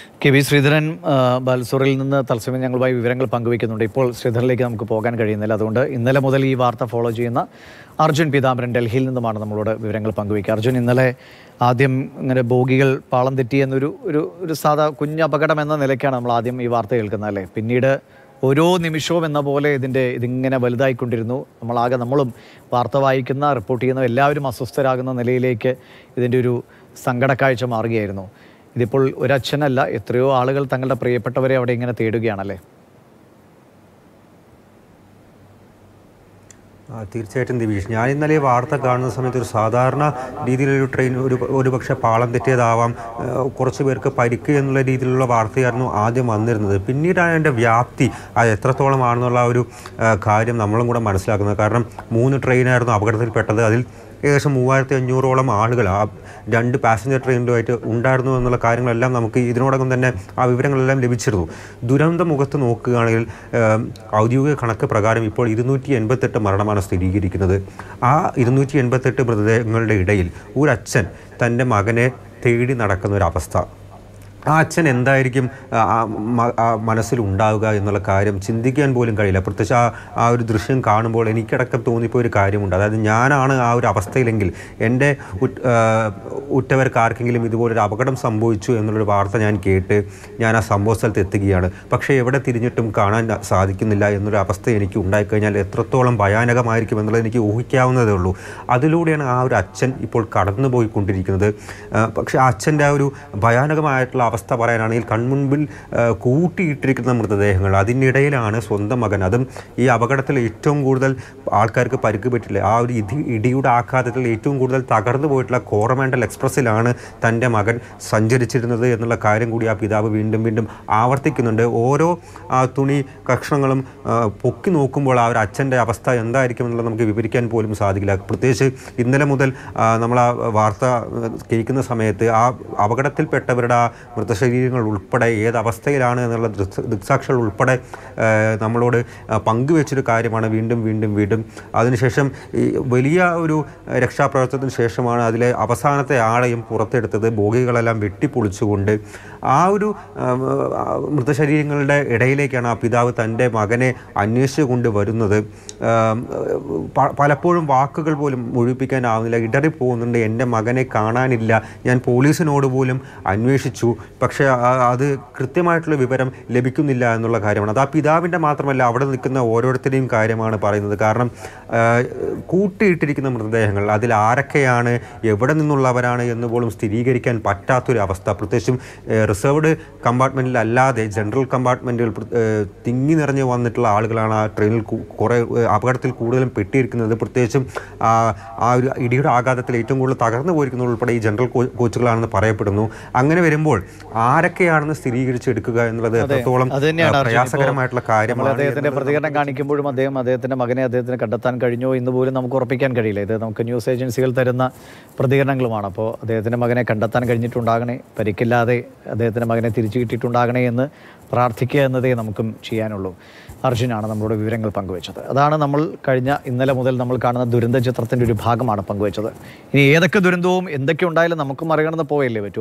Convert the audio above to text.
K V Sreedharan ആ, ബാലസൂറിൽ നിന്ന് തത്സമയം ഞങ്ങളുമായി വിവരങ്ങൾ പങ്കുവയ്ക്കുന്നുണ്ട് ഇപ്പോൾ ശ്രീധരനിലേക്ക് നമുക്ക് പോകാൻ കഴിയുന്നില്ല അതുകൊണ്ട് ഇന്നലെ മുതൽ ഈ വാർത്ത ഫോളോ ചെയ്യുന്ന അർജുൻ പീതാംബരൻ ഡൽഹിയിൽ നിന്നുമാണ് നമ്മളോട് വിവരങ്ങൾ പങ്കുവയ്ക്കുക അർജുൻ ഇന്നലെ ആദ്യം ഇങ്ങനെ ബോഗികൾ പാളം തെറ്റി എന്നൊരു ഒരു ഒരു സാധാ കുഞ്ഞ് അപകടം എന്ന നിലയ്ക്കാണ് നമ്മൾ ആദ്യം ഈ വാർത്ത കേൾക്കുന്നത് അല്ലേ പിന്നീട് ഓരോ നിമിഷവും എന്ന പോലെ ഇതിൻ്റെ ഇതിങ്ങനെ വലുതായിക്കൊണ്ടിരുന്നു നമ്മളാകെ നമ്മളും വാർത്ത വായിക്കുന്ന റിപ്പോർട്ട് ചെയ്യുന്ന എല്ലാവരും അസ്വസ്ഥരാകുന്ന നിലയിലേക്ക് ഇതിൻ്റെ ഒരു സങ്കടക്കാഴ്ച മാറുകയായിരുന്നു ഇതിപ്പോൾ ഒരച്ഛനല്ല എത്രയോ ആളുകൾ തങ്ങളുടെ പ്രിയപ്പെട്ടവരെ അവിടെ ഇങ്ങനെ തേടുകയാണല്ലേ ആ, തീർച്ചയായിട്ടും ദിവീഷ് ഞാൻ ഇന്നലെ ഈ വാർത്ത കാണുന്ന സമയത്ത് ഒരു സാധാരണ രീതിയിലൊരു ട്രെയിൻ ഒരു ഒരു പക്ഷേ പാളം തെറ്റിയതാവാം ആ, കുറച്ച് പേർക്ക് പരിക്ക് എന്നുള്ള രീതിയിലുള്ള വാർത്തയായിരുന്നു ആദ്യം വന്നിരുന്നത് പിന്നീടാണ് അതിൻ്റെ വ്യാപ്തി അത് എത്രത്തോളം ആണെന്നുള്ള ഒരു ആ, കാര്യം നമ്മളും കൂടെ മനസ്സിലാക്കുന്നത് കാരണം മൂന്ന് ട്രെയിനായിരുന്നു അപകടത്തിൽപ്പെട്ടത് അതിൽ ഏകദേശം മൂവായിരത്തി അഞ്ഞൂറോളം ആളുകൾ ആ രണ്ട് പാസഞ്ചർ ട്രെയിനിലുമായിട്ട് ഉണ്ടായിരുന്നു എന്നുള്ള കാര്യങ്ങളെല്ലാം നമുക്ക് ഇതിനോടകം തന്നെ ആ വിവരങ്ങളെല്ലാം ലഭിച്ചിരുന്നു ദുരന്ത മുഖത്ത് നോക്കുകയാണെങ്കിൽ ഏം, ഔദ്യോഗിക കണക്ക് പ്രകാരം ഇപ്പോൾ ഇരുന്നൂറ്റി എൺപത്തെട്ട് മരണമാണ് സ്ഥിരീകരിക്കുന്നത് ആ ഇരുന്നൂറ്റി എൺപത്തെട്ട് മൃതദേഹങ്ങളുടെ ഇടയിൽ ഒരു അച്ഛൻ തൻ്റെ മകനെ തേടി നടക്കുന്ന ഒരു അവസ്ഥ ആ അച്ഛൻ എന്തായിരിക്കും ആ, ആ മ- ആ മനസ്സിലുണ്ടാവുക എന്നുള്ള കാര്യം ചിന്തിക്കാൻ പോലും കഴിയില്ല പ്രത്യേകിച്ച് ആ ആ ഒരു ദൃശ്യം കാണുമ്പോൾ എനിക്കടക്കം തോന്നിപ്പോയ ഒരു കാര്യമുണ്ട് അതായത് ഞാനാണ് ആ ഒരു അവസ്ഥയിലെങ്കിൽ എൻ്റെ ഉറ്റ്- ആ, ഉറ്റവർക്ക് ആർക്കെങ്കിലും ഇതുപോലൊരു അപകടം സംഭവിച്ചു എന്നുള്ളൊരു വാർത്ത ഞാൻ കേട്ട് ഞാൻ ആ സംഭവ സ്ഥലത്ത് എത്തുകയാണ് പക്ഷേ എവിടെ തിരിഞ്ഞിട്ടും കാണാൻ സാധിക്കുന്നില്ല എന്നൊരു അവസ്ഥ എനിക്ക് ഉണ്ടായിക്കഴിഞ്ഞാൽ എത്രത്തോളം ഭയാനകമായിരിക്കും എന്നുള്ളത് എനിക്ക് ഊഹിക്കാവുന്നതേ ഉള്ളൂ അതിലൂടെയാണ് ആ ഒരു അച്ഛൻ ഇപ്പോൾ കടന്നു പോയിക്കൊണ്ടിരിക്കുന്നത് ആ, പക്ഷേ ആ അച്ഛൻ്റെ ആ ഒരു ഭയാനകമായിട്ടുള്ള അവസ്ഥ പറയാനാണെങ്കിൽ കൺമുൻപിൽ ആ, കൂട്ടിയിട്ടിരിക്കുന്ന മൃതദേഹങ്ങൾ അതിനിടയിലാണ് സ്വന്തം മകൻ അതും ഈ അപകടത്തിൽ ഏറ്റവും കൂടുതൽ ആൾക്കാർക്ക് പരിക്ക് പറ്റില്ല ആ ഒരു ഇടി ഇടിയുടെ ആഘാതത്തിൽ ഏറ്റവും കൂടുതൽ തകർന്നു പോയിട്ടുള്ള കോറമാൻഡൽ എക്സ്പ്രസ്സിലാണ് തൻ്റെ മകൻ സഞ്ചരിച്ചിരുന്നത് എന്നുള്ള കാര്യം കൂടി ആ പിതാവ് വീണ്ടും വീണ്ടും ആവർത്തിക്കുന്നുണ്ട് ഓരോ ആ, തുണി കഷ്ണങ്ങളും ആ, പൊക്കി നോക്കുമ്പോൾ ആ ഒരു അച്ഛൻ്റെ അവസ്ഥ എന്തായിരിക്കും എന്നുള്ളത് നമുക്ക് വിവരിക്കാൻ പോലും സാധിക്കില്ല പ്രത്യേകിച്ച് ഇന്നലെ മുതൽ ആ, നമ്മൾ ആ വാർത്ത ആ, കേൾക്കുന്ന സമയത്ത് ആ അപകടത്തിൽപ്പെട്ടവരുടെ ആ മൃതശരീരങ്ങൾ ഉൾപ്പെടെ ഏത് അവസ്ഥയിലാണ് എന്നുള്ള ദൃക്സ- ദൃക്സാക്ഷികൾ ഉൾപ്പെടെ ആ, നമ്മളോട് ആ, പങ്കുവെച്ചൊരു കാര്യമാണ് വീണ്ടും വീണ്ടും വീണ്ടും അതിനുശേഷം ഈ വലിയ ഒരു ആ, രക്ഷാപ്രവർത്തനത്തിന് ശേഷമാണ് അതിലെ അവസാനത്തെ ആളെയും പുറത്തെടുത്തത് ബോഗികളെല്ലാം വെട്ടിപ്പൊളിച്ചുകൊണ്ട് ആ ഒരു ആ, ആ, മൃതശരീരങ്ങളുടെ ഇടയിലേക്കാണ് ആ പിതാവ് തൻ്റെ മകനെ അന്വേഷിച്ചു കൊണ്ട് വരുന്നത് ആ, പ- പലപ്പോഴും വാക്കുകൾ പോലും മുഴിപ്പിക്കാനാവുന്നില്ല ഇടറിപ്പോകുന്നുണ്ട് എൻ്റെ മകനെ കാണാനില്ല ഞാൻ പോലീസിനോട് പോലും അന്വേഷിച്ചു പക്ഷേ ആ- അത് കൃത്യമായിട്ടുള്ള വിവരം ലഭിക്കുന്നില്ല എന്നുള്ള കാര്യമാണ് അത് ആ പിതാവിൻ്റെ മാത്രമല്ല അവിടെ നിൽക്കുന്ന ഓരോരുത്തരെയും കാര്യമാണ് പറയുന്നത് കാരണം ആ, കൂട്ടിയിട്ടിരിക്കുന്ന മൃതദേഹങ്ങൾ അതിൽ ആരൊക്കെയാണ് എവിടെ നിന്നുള്ളവരാണ് എന്ന് പോലും സ്ഥിരീകരിക്കാൻ പറ്റാത്തൊരു അവസ്ഥ പ്രത്യേകിച്ചും റിസർവ്ഡ് കമ്പാർട്ട്മെൻറ്റിൽ അല്ലാതെ ജനറൽ കമ്പാർട്ട്മെൻറ്റുകൾ തിങ്ങി നിറഞ്ഞ് വന്നിട്ടുള്ള ആളുകളാണ് ആ ട്രെയിനിൽ കു- കുറേ ഏഹ്, അപകടത്തിൽ കൂടുതലും പെട്ടിയിരിക്കുന്നത് പ്രത്യേകിച്ചും ആ ആ ഒരു ഇടിയുടെ ആഘാതത്തിൽ ഏറ്റവും കൂടുതൽ തകർന്നു പോയിരിക്കുന്നത് ഉൾപ്പെടെ ഈ ജനറൽ കോ- കോച്ചുകളാണെന്ന് പറയപ്പെടുന്നു അങ്ങനെ വരുമ്പോൾ ആരൊക്കെയാണെന്ന് സ്ഥിരീകരിച്ചെടുക്കുക എന്നുള്ളത് എത്രത്തോളം അത് തന്നെയാണ് ആ, അർജുൻ. പ്രയാസകരമായിട്ടുള്ള ഇപ്പോൾ നമ്മൾ കാര്യമാണ് അദ്ദേഹത്തിന്റെ എന്നുള്ളത് പ്രതികരണം കാണിക്കുമ്പോഴും അദ്ദേഹം അദ്ദേഹത്തിന്റെ മകനെ അദ്ദേഹത്തിന് കണ്ടെത്താൻ കഴിഞ്ഞോ എന്ന് പോലും നമുക്ക് ഉറപ്പിക്കാൻ കഴിയില്ല ഇത് നമുക്ക് ന്യൂസ് ഏജൻസികൾ തരുന്ന പ്രതികരണങ്ങളുമാണ് അപ്പോൾ അദ്ദേഹത്തിന്റെ മകനെ കണ്ടെത്താൻ കഴിഞ്ഞിട്ടുണ്ടാകണേ പരിക്കില്ലാതെ അദ്ദേഹത്തിന്റെ മകനെ തിരിച്ചു കിട്ടിയിട്ടുണ്ടാകണേ എന്ന് പ്രാർത്ഥിക്കുക എന്നതേ നമുക്കും ചെയ്യാനുള്ളൂ അർജുനാണ് നമ്മളോട് വിവരങ്ങൾ പങ്കുവച്ചത് അതാണ് നമ്മൾ കഴിഞ്ഞ ഇന്നലെ മുതൽ നമ്മൾ കാണുന്ന ദുരന്ത ചിത്രത്തിന്റെ ഒരു ഭാഗമാണ് പങ്കുവച്ചത് ഇനി ഏതൊക്കെ ദുരന്തവും എന്തൊക്കെ ഉണ്ടായാലും നമുക്കും അറിയണമെന്ന് പോയല്ലേ പറ്റൂ